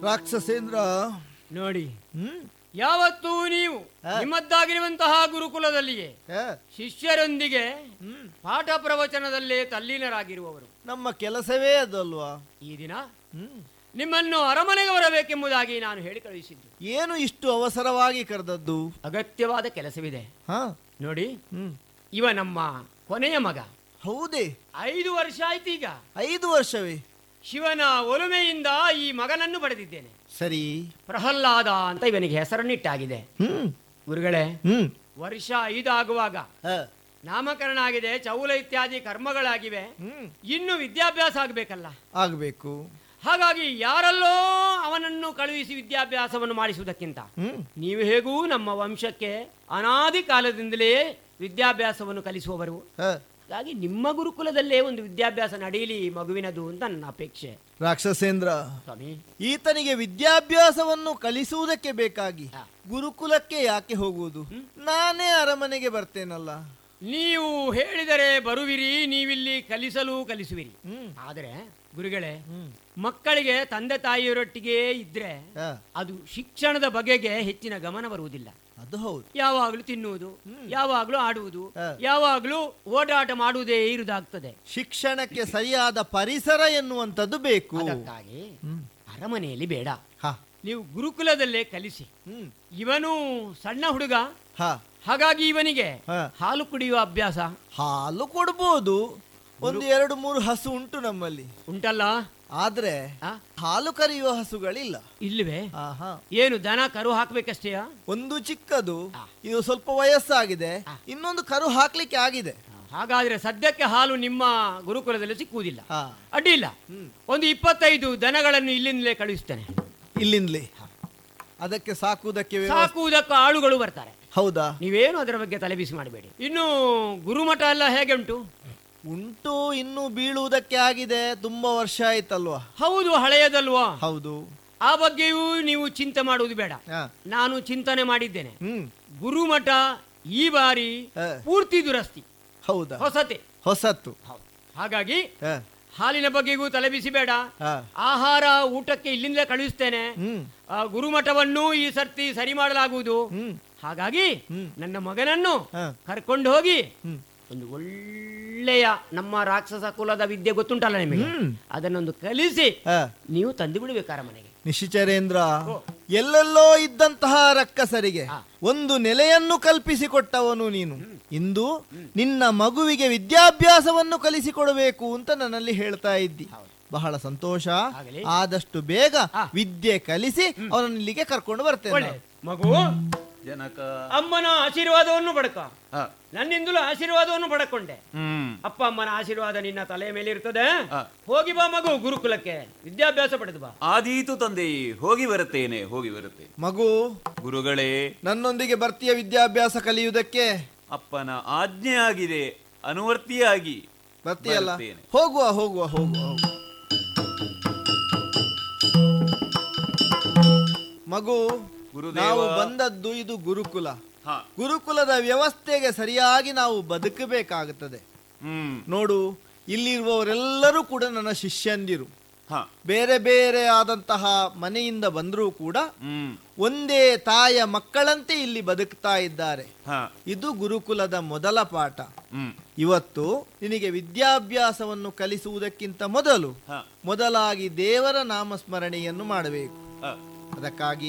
ರಾಕ್ಷಸೇಂದ್ರ ನೋಡಿ ಹ್ಮ್ ಯಾವತ್ತೂ ನೀವು ಹಾ. ನಿಮ್ಮದ್ದಾಗಿರುವಂತಹ ಗುರುಕುಲದಲ್ಲಿಯೇ ಏ, ಶಿಷ್ಯರೊಂದಿಗೆ ಹ್ಮ್ ಪಾಠ ಪ್ರವಚನದಲ್ಲೇ ತಲ್ಲೀನರಾಗಿರುವವರು ನಮ್ಮ ಕೆಲಸವೇ ಅದಲ್ವಾ ಈ ದಿನ ಹ್ಮ್ ನಿಮ್ಮನ್ನು ಅರಮನೆಗೆ ಬರಬೇಕೆಂಬುದಾಗಿ ನಾನು ಹೇಳಿ ಕಳುಹಿಸಿದ್ದು ಏನು ಇಷ್ಟು ಅವಸರವಾಗಿ ಕರೆದದ್ದು ಅಗತ್ಯವಾದ ಕೆಲಸವಿದೆ ಹಾ ನೋಡಿ ಹ್ಮ್ ಇವ ನಮ್ಮ ಕೊನೆಯ ಮಗ ಹೌದೇ ಐದು ವರ್ಷ ಆಯ್ತು ಈಗ ಐದು ವರ್ಷವೇ ಶಿವನ ಒಲುಮೆಯಿಂದ ಈ ಮಗನನ್ನು ಪಡೆದಿದ್ದೇನೆ ಸರಿ ಪ್ರಹ್ಲಾದ ಅಂತ ಇವನಿಗೆ ಹೆಸರನ್ನಿಟ್ಟಾಗಿದೆ ಹ್ಮ್ ಗುರುಗಳೇ ಹ್ಮ್ ವರ್ಷ ಐದಾಗುವಾಗ ಹ, ನಾಮಕರಣ ಆಗಿದೆ ಚೌಲ ಇತ್ಯಾದಿ ಕರ್ಮಗಳಾಗಿವೆ ಹ್ಮ್ ಇನ್ನು ವಿದ್ಯಾಭ್ಯಾಸ ಆಗಬೇಕಲ್ಲ ಆಗ್ಬೇಕು ಹಾಗಾಗಿ ಯಾರಲ್ಲೋ ಅವನನ್ನು ಕಳುಹಿಸಿ ವಿದ್ಯಾಭ್ಯಾಸವನ್ನು ಮಾಡಿಸುವುದಕ್ಕಿಂತ ಹ್ಮ್ ನೀವು ಹೇಗೂ ನಮ್ಮ ವಂಶಕ್ಕೆ ಅನಾದಿ ಕಾಲದಿಂದಲೇ ವಿದ್ಯಾಭ್ಯಾಸವನ್ನು ಕಲಿಸುವವರು ಹ, ಹಾಗಾಗಿ ನಿಮ್ಮ ಗುರುಕುಲದಲ್ಲೇ ಒಂದು ವಿದ್ಯಾಭ್ಯಾಸ ನಡೆಯಲಿ ಈ ಮಗುವಿನದು ಅಂತ ನನ್ನ ಅಪೇಕ್ಷೆ ರಾಕ್ಷಸೇಂದ್ರ ಸ್ವಾಮಿ ಈತನಿಗೆ ವಿದ್ಯಾಭ್ಯಾಸವನ್ನು ಕಲಿಸುವುದಕ್ಕೆ ಬೇಕಾಗಿ ಹಾ. ಗುರುಕುಲಕ್ಕೆ ಯಾಕೆ ಹೋಗುವುದು ನಾನೇ ಅರಮನೆಗೆ ಬರ್ತೇನಲ್ಲ ನೀವು ಹೇಳಿದರೆ ಬರುವಿರಿ ನೀವಿಲ್ಲಿ ಕಲಿಸಲು ಕಲಿಸುವಿರಿ ಹ್ಮ್ ಆದರೆ ಗುರುಗಳೇ ಹ್ಮ್ ಮಕ್ಕಳಿಗೆ ತಂದೆ ತಾಯಿಯರೊಟ್ಟಿಗೆ ಇದ್ರೆ ಹ, ಅದು ಶಿಕ್ಷಣದ ಬಗೆಗೆ ಹೆಚ್ಚಿನ ಗಮನ ಬರುವುದಿಲ್ಲ ಅದು ಹೌದು ಯಾವಾಗಲೂ ತಿನ್ನುವುದು ಯಾವಾಗಲೂ ಆಡುವುದು ಹ. ಯಾವಾಗಲೂ ಓಡಾಟ ಮಾಡುವುದೇ ಇರುವುದಾಗ್ತದೆ ಶಿಕ್ಷಣಕ್ಕೆ ಸರಿಯಾದ ಪರಿಸರ ಎನ್ನುವಂಥದ್ದು ಬೇಕು ಅದಕ್ಕಾಗಿ ಹ್ಮ್ ಅರಮನೆಯಲ್ಲಿ ಬೇಡ ಹ, ನೀವು ಗುರುಕುಲದಲ್ಲೇ ಕಲಿಸಿ ಹ್ಮ್ ಇವನು ಸಣ್ಣ ಹುಡುಗ ಹ, ಹಾಗಾಗಿ ಇವನಿಗೆ ಹ. ಹಾಲು ಕುಡಿಯುವ ಅಭ್ಯಾಸ ಹಾಲು ಕೊಡ್ಬೋದು ಒಂದು ಎರಡು ಮೂರು ಹಸು ಉಂಟು ನಮ್ಮಲ್ಲಿ ಉಂಟಲ್ಲ ಆದ್ರೆ ಆ? ಹಾಲು ಕರೆಯುವ ಹಸುಗಳಿಲ್ಲ ಇಲ್ಲವೇ ಆಹಾ ಏನು ದನ ಕರು ಹಾಕ್ಬೇಕಷ್ಟೇ ಒಂದು ಚಿಕ್ಕದು ಆ. ಇದು ಸ್ವಲ್ಪ ವಯಸ್ಸಾಗಿದೆ ಆ. ಇನ್ನೊಂದು ಕರು ಹಾಕ್ಲಿಕ್ಕೆ ಆಗಿದೆ ಹಾಗಾದ್ರೆ ಸದ್ಯಕ್ಕೆ ಹಾಲು ನಿಮ್ಮ ಗುರುಕುಲದಲ್ಲಿ ಸಿಕ್ಕುವುದಿಲ್ಲ ಹಾ ಅಡ್ಡಿ ಇಲ್ಲ ಒಂದು ಇಪ್ಪತ್ತೈದು ದನಗಳನ್ನು ಇಲ್ಲಿಂದಲೇ ಕಳುಹಿಸ್ತೇನೆ ಇಲ್ಲಿಂದಲೇ ಅದಕ್ಕೆ ಸಾಕುವುದಕ್ಕೆ ವ್ಯವಸ್ಥೆ- ಸಾಕುವುದಕ್ಕೂ ಆಳುಗಳು ಬರ್ತಾರೆ ಹೌದಾ ನೀವೇನು ಅದರ ಬಗ್ಗೆ ತಲೆಬಿಸಿ ಮಾಡಬೇಡಿ ಇನ್ನು ಗುರುಮಠ ಎಲ್ಲ ಹೇಗೆ ಉಂಟು ಉಂಟು ಇನ್ನು ಬೀಳುವುದಕ್ಕೆ ಆಗಿದೆ ತುಂಬಾ ವರ್ಷ ಆಯ್ತಲ್ವಾ ಹೌದು ಹಳೆಯದಲ್ವಾ ಹೌದು ಆ ಬಗ್ಗೆಯೂ ನೀವು ಚಿಂತೆ ಮಾಡುವುದು ಬೇಡ ಹಾ. ನಾನು ಚಿಂತನೆ ಮಾಡಿದ್ದೇನೆ ಹ್ಮ್ ಗುರುಮಠ ಈ ಬಾರಿ ಹ. ಪೂರ್ತಿ ದುರಸ್ತಿ ಹೌದಾ ಹೊಸತೆ ಹೊಸತ್ತು ಹೌದು ಹಾಗಾಗಿ ಹ, ಹಾಲಿನ ಬಗ್ಗೆಗೂ ತಲೆಬಿಸಿ ಬೇಡ ಹ. ಆಹಾರ ಊಟಕ್ಕೆ ಇಲ್ಲಿಂದಲೇ ಕಳುಹಿಸ್ತೇನೆ ಹ್ಮ್ ಆ ಗುರುಮಠವನ್ನು ಈ ಸರ್ತಿ ಸರಿ ಮಾಡಲಾಗುವುದು ಹ್ಮ್ ಹಾಗಾಗಿ ಹ್ಮ್. ನನ್ನ ಮಗನನ್ನು ಹ. ಕರ್ಕೊಂಡು ಹೋಗಿ ಹ್ಮ್ ಒಂದು ಒಳ್ಳೆಯ ನಮ್ಮ ರಾಕ್ಷಸ ಕುಲದ ವಿದ್ಯೆ ಗೊತ್ತುಂಟಲ್ಲ ನಿಮಗೆ ಹ್ಮ್. ಅದನ್ನೊಂದು ಕಲಿಸಿ ಹ. ನೀವು ತಂದು ಬಿಡಬೇಕು ಅರಮನೆಗೆ ನಿಶಿಚರೇಂದ್ರ ಎಲ್ಲೆಲ್ಲೋ ಇದ್ದಂತಹ ರಕ್ಕಸರಿಗೆ ಹಾ. ಒಂದು ನೆಲೆಯನ್ನು ಕಲ್ಪಿಸಿಕೊಟ್ಟವನು ನೀನು ಇಂದು ನಿನ್ನ ಮಗುವಿಗೆ ವಿದ್ಯಾಭ್ಯಾಸವನ್ನು ಕಲಿಸಿಕೊಡಬೇಕು ಅಂತ ನನ್ನಲ್ಲಿ ಹೇಳ್ತಾ ಇದ್ದಿ ಹೌದು. ಬಹಳ ಸಂತೋಷ ಆಗಲಿ. ಆದಷ್ಟು ಬೇಗ ಹಾ. ವಿದ್ಯೆ ಕಲಿಸಿ ಅವನನ್ನು ಇಲ್ಲಿಗೆ ಕರ್ಕೊಂಡು ಬರ್ತೇನೆ ಒಳ್ಳೆ ಮಗು ಜನಕ ಅಮ್ಮನ ಆಶೀರ್ವಾದವನ್ನು ಪಡ್ಕ ಹ, ನನ್ನಿಂದಲೂ ಆಶೀರ್ವಾದವನ್ನು ಪಡ್ಕೊಂಡೆ ಹ್ಮ್ ಅಪ್ಪ ಅಮ್ಮನ ಆಶೀರ್ವಾದ ನಿನ್ನ ತಲೆಯ ಮೇಲೆ ಇರ್ತದೆ ಹ. ಹೋಗಿ ಬಾ ಮಗು ಗುರುಕುಲಕ್ಕೆ ವಿದ್ಯಾಭ್ಯಾಸ ಪಡೆದು ಬಾ ಆದೀತು ತಂದೆಯೇ ಹೋಗಿ ಬರುತ್ತೇನೆ ಹೋಗಿ ಬರುತ್ತೇನೆ ಮಗು ಗುರುಗಳೇ ನನ್ನೊಂದಿಗೆ ಬರ್ತೀಯ ವಿದ್ಯಾಭ್ಯಾಸ ಕಲಿಯುವುದಕ್ಕೆ ಅಪ್ಪನ ಆಜ್ಞೆ ಆಗಿದೆ ಅನುವರ್ತಿಯಾಗಿ ಬರ್ತೀಯಲ್ಲ ಬರ್ತೇನೆ. ಹೋಗುವ ಹೋಗುವ ಹೋಗುವ ಹೋಗುವ. ಮಗು ಗುರುದೇವ. ನಾವು ಬಂದದ್ದು ಇದು ಗುರುಕುಲ ಹ ಗುರುಕುಲದ ವ್ಯವಸ್ಥೆಗೆ ಸರಿಯಾಗಿ ನಾವು ಬದುಕಬೇಕಾಗುತ್ತದೆ ಹ್ಮ್ ನೋಡು ಇಲ್ಲಿರುವವರೆಲ್ಲರೂ ಕೂಡ ನನ್ನ ಶಿಷ್ಯಂದಿರು ಹ ಬೇರೆ ಬೇರೆ ಆದಂತಹ ಮನೆಯಿಂದ ಬಂದರೂ ಕೂಡ ಹ್ಮ್ ಒಂದೇ ತಾಯ ಮಕ್ಕಳಂತೆ ಇಲ್ಲಿ ಬದುಕ್ತಾ ಇದ್ದಾರೆ ಹ ಇದು ಗುರುಕುಲದ ಮೊದಲ ಪಾಠ ಹ್ಮ್ ಇವತ್ತು ನಿನಗೆ ವಿದ್ಯಾಭ್ಯಾಸವನ್ನು ಕಲಿಸುವುದಕ್ಕಿಂತ ಮೊದಲು ಹ ಮೊದಲಾಗಿ ದೇವರ ನಾಮಸ್ಮರಣೆಯನ್ನು ಮಾಡಬೇಕು ಹ ಅದಕ್ಕಾಗಿ